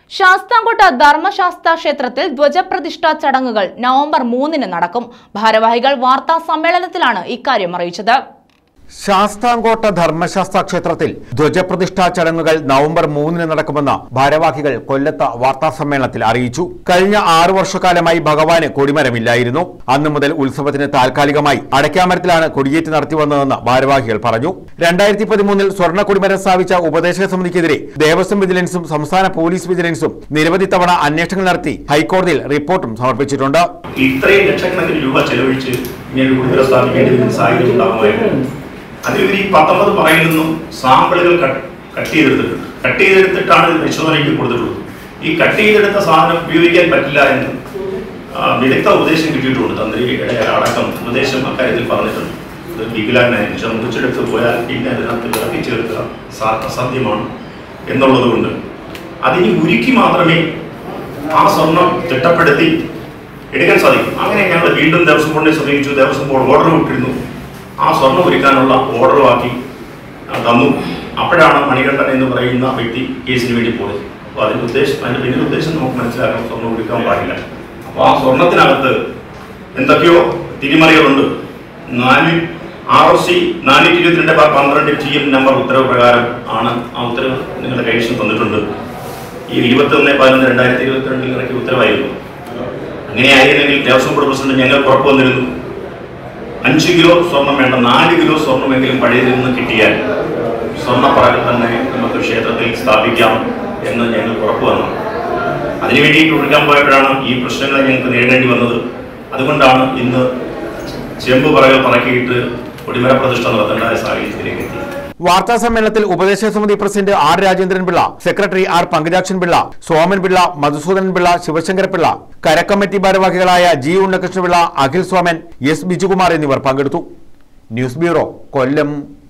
ശാസ്താംകോട്ട ധർമ്മശാസ്ത്ര ക്ഷേത്രത്തിൽ ധ്വജപ്രതിഷ്ഠാ ചടങ്ങുകൾ നവംബർ മൂന്നിന് നടക്കും ഭാരവാഹികൾ വാർത്താ സമ്മേളനത്തിലാണ് ഇക്കാര്യം അറിയിച്ചത് ശാസ്താംകോട്ട ധർമ്മശാസ്ത്ര ക്ഷേത്രത്തിൽ ധ്വജപ്രതിഷ്ഠാ ചടങ്ങുകൾ നവംബർ മൂന്നിന് നടക്കുമെന്ന് ഭാരവാഹികൾ കൊല്ലത്ത് വാർത്താ സമ്മേളനത്തിൽ അറിയിച്ചു കഴിഞ്ഞ ആറു വർഷക്കാലമായി ഭഗവാന് കൊടിമരമില്ലായിരുന്നു അന്നു മുതൽ ഉത്സവത്തിന് താൽക്കാലികമായി അടയ്ക്കാമരത്തിലാണ് കൊടിയേറ്റ് നടത്തിവന്നതെന്ന് ഭാരവാഹികൾ പറഞ്ഞു രണ്ടായിരത്തി പതിമൂന്നിൽ സ്വർണ്ണ കൊടിമരം സ്ഥാപിച്ച ഉപദേശക സമിതിക്കെതിരെ ദേവസ്വം വിജിലൻസും സംസ്ഥാന പോലീസ് വിജിലൻസും നിരവധി തവണ അന്വേഷണങ്ങൾ നടത്തി ഹൈക്കോടതിയിൽ റിപ്പോർട്ടും സമർപ്പിച്ചിട്ടുണ്ട് ഇത്രയും ലക്ഷക്കണക്കിന് രൂപ ചെലവഴിച്ച് ഇങ്ങനെ ഒരു ഗുരുതര സ്ഥാപിക്കേണ്ടി വരുന്ന സാഹചര്യം ഉണ്ടാകുമായിരുന്നു അതിലുപരി ഈ പത്തൊമ്പത് പറയിൽ നിന്നും സാമ്പിളുകൾ കട്ട് കട്ട് ചെയ്തെടുത്തിട്ടുണ്ട് കട്ട് ചെയ്തെടുത്തിട്ടാണ് ഇത് പരിശോധനയ്ക്ക് കൊടുത്തിട്ടുള്ളത് ഈ കട്ട് ചെയ്തെടുത്ത സാധനം ഉപയോഗിക്കാൻ പറ്റില്ല എന്ന് ആ, വിദഗ്ധ ഉപദേശം കിട്ടിയിട്ടുണ്ട് തന്ത്രിയുടെ അടക്കം ഉപദേശം അക്കാര്യത്തിൽ പറഞ്ഞിട്ടുണ്ട് ഇത് വികലാംഗനായ മുറിച്ചെടുത്ത് പോയാൽ പിന്നെ അതിനകത്ത് ഇറക്കി ചേർക്കുക സാ- അസാധ്യമാണ് എന്നുള്ളത് കൊണ്ട് അതിനി ഉരുക്കി മാത്രമേ ആ സ്വർണം തിട്ടപ്പെടുത്തി എടുക്കാൻ സാധിക്കും അങ്ങനെ ഞങ്ങൾ വീണ്ടും ദേവസ്വം ബോർഡിനെ സമീപിച്ചു ദേവസ്വം ബോർഡ് ഓർഡർ വിട്ടിരുന്നു ആ സ്വർണം ഒരുക്കാനുള്ള ഓർഡറുമാക്കി തന്നു അപ്പോഴാണ് മണികണ്ഠൻ എന്ന് പറയുന്ന വ്യക്തി കേസിന് വേണ്ടി പോയത് അപ്പോൾ അതിന്റെ ഉദ്ദേശം അതിന്റെ പിന്നിൽ ഉദ്ദേശം നമുക്ക് മനസ്സിലാക്കണം സ്വർണം ഒരുക്കാൻ പാടില്ല അപ്പോൾ ആ സ്വർണത്തിനകത്ത് എന്തൊക്കെയോ തിരിമറികളുണ്ട് നാല് ആർ ഒ സി നാനൂറ്റി ഇരുപത്തിരണ്ട് ബാർ പന്ത്രണ്ട് ടി എം നമ്പർ ഉത്തരവ് പ്രകാരം ആണ് ആ ഉത്തരവ് നിങ്ങളുടെ കൈവശം തന്നിട്ടുണ്ട് ഈ ഇരുപത്തി ഒന്ന് പതിനൊന്ന് രണ്ടായിരത്തി ഇരുപത്തിരണ്ടിൽ ഇറക്കിയ ഉത്തരവായിരുന്നു അങ്ങനെയായിരുന്നെങ്കിൽ ദേവസ്വം ബോർഡ് പ്രസിഡന്റ് ഞങ്ങൾക്ക് ഉറപ്പ് വന്നിരുന്നു അഞ്ച് കിലോ സ്വർണം വേണ്ട നാല് കിലോ സ്വർണമെങ്കിലും പഴയതിൽ നിന്ന് കിട്ടിയാൽ സ്വർണ്ണപ്പറകൾ തന്നെ നമുക്ക് ക്ഷേത്രത്തിൽ സ്ഥാപിക്കാം എന്ന് ഞങ്ങൾക്ക് ഉറപ്പ് വന്നു അതിനു വേണ്ടിയിട്ട് ഒഴുകാൻ പോയപ്പോഴാണ് ഈ പ്രശ്നങ്ങളെ ഞങ്ങൾക്ക് നേരിടേണ്ടി വന്നത് അതുകൊണ്ടാണ് ഇന്ന് ചെമ്പ് പറകൾ പറക്കിയിട്ട് കൊടിമര പ്രതിഷ്ഠ നടത്തേണ്ട സാഹചര്യത്തിലേക്ക് എത്തി വാർത്താ സമ്മേളനത്തിൽ ഉപദേശക സമിതി president R Rajendran Pillai secretary R Pankajakshan Pillai Soman Pillai Madhusoodanan Pillai Sivasankara Pillai കരക്കമ്മിറ്റി ഭാരവാഹികളായ ജി ഉണ്ണകൃഷ്ണപിള്ള അഖിൽ സോമൻ എസ് ബിജുകുമാർ എന്നിവർ പങ്കെടുത്തു ന്യൂസ് ബ്യൂറോ കൊല്ലം